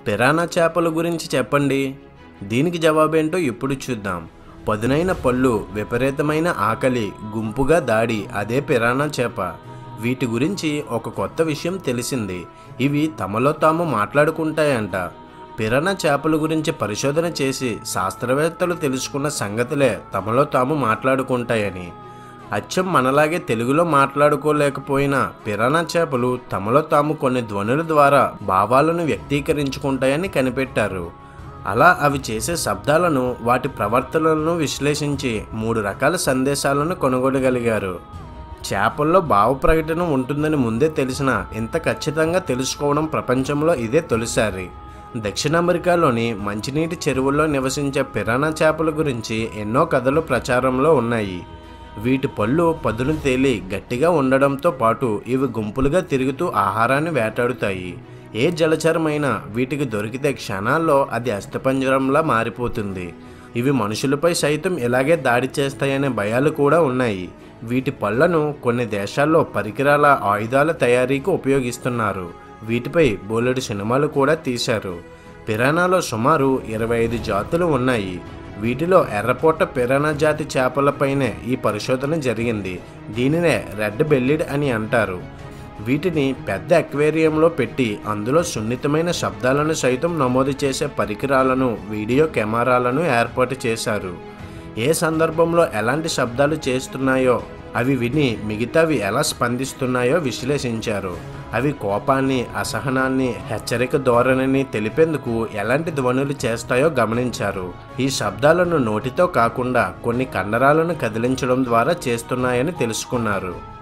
piranha చేపల గురించి చెప్పండి దీనికి జవాబేంటో ఇప్పుడు చూద్దాం పదునైన పళ్ళు విపరీతమైన ఆకలి గుంపుగా దాడి అదే పిరానా చేప వీటి గురించి ఒక కొత్త విషయం తెలిసింది ఇవి తమలో తాము మాట్లాడుకుంటాయంట పిరానా చేపల గురించి పరిశోధన చేసి శాస్త్రవేత్తలు తెలుసుకున్న సంగతులే తమలో తాము మాట్లాడుకుంటాయని అచ్చం మనలాగే తెలుగులో మాట్లాడుకోలేకపోయినా పిరానా చేపలు తమలో తాము కొన్ని ధ్వనుల ద్వారా భావాలను వ్యక్తీకరించుకుంటాయని కనిపెట్టారు అలా అవి చేసే శబ్దాలను వాటి ప్రవర్తనలను విశ్లేషించి మూడు రకాల సందేశాలను కనుగొనగలిగారు చేపల్లో భావ ప్రకటన ఉంటుందని ముందే తెలిసిన ఇంత ఖచ్చితంగా తెలుసుకోవడం ప్రపంచంలో ఇదే తొలిసారి దక్షిణ అమెరికాలోని మంచినీటి చెరువుల్లో నివసించే పిరానా చేపల గురించి ఎన్నో కథలు ప్రచారంలో ఉన్నాయి వీటి పళ్ళు పదును తేలి గట్టిగా ఉండడంతో పాటు ఇవి గుంపులుగా తిరుగుతూ ఆహారాన్ని వేటాడుతాయి ఏ జలచరమైనా వీటికి దొరికితే క్షణాల్లో అది అస్థిపంజరంలా మారిపోతుంది ఇవి మనుషులపై సైతం ఇలాగే దాడి చేస్తాయనే భయాలు కూడా ఉన్నాయి వీటి పళ్ళను కొన్ని దేశాల్లో పరికరాల ఆయుధాల తయారీకి ఉపయోగిస్తున్నారు వీటిపై బోలెడు సినిమాలు కూడా తీశారు పిరానాలో సుమారు ఇరవై ఐదు జాతులు ఉన్నాయి వీటిలో ఎర్రపోట పిరానా జాతి చేపలపైనే ఈ పరిశోధన జరిగింది దీనినే రెడ్ బెల్లిడ్ అని అంటారు వీటిని పెద్ద అక్వేరియంలో పెట్టి అందులో సున్నితమైన శబ్దాలను సైతం నమోదు చేసే పరికరాలను వీడియో కెమెరాలను ఏర్పాటు చేశారు ఏ సందర్భంలో ఎలాంటి శబ్దాలు చేస్తున్నాయో అవి విని మిగతావి ఎలా స్పందిస్తున్నాయో విశ్లేషించారు అవి కోపాన్ని అసహనాన్ని హెచ్చరిక ధోరణిని తెలిపేందుకు ఎలాంటి ధ్వనులు చేస్తాయో గమనించారు ఈ శబ్దాలను నోటితో కాకుండా కొన్ని కండరాలను కదిలించడం ద్వారా చేస్తున్నాయని తెలుసుకున్నారు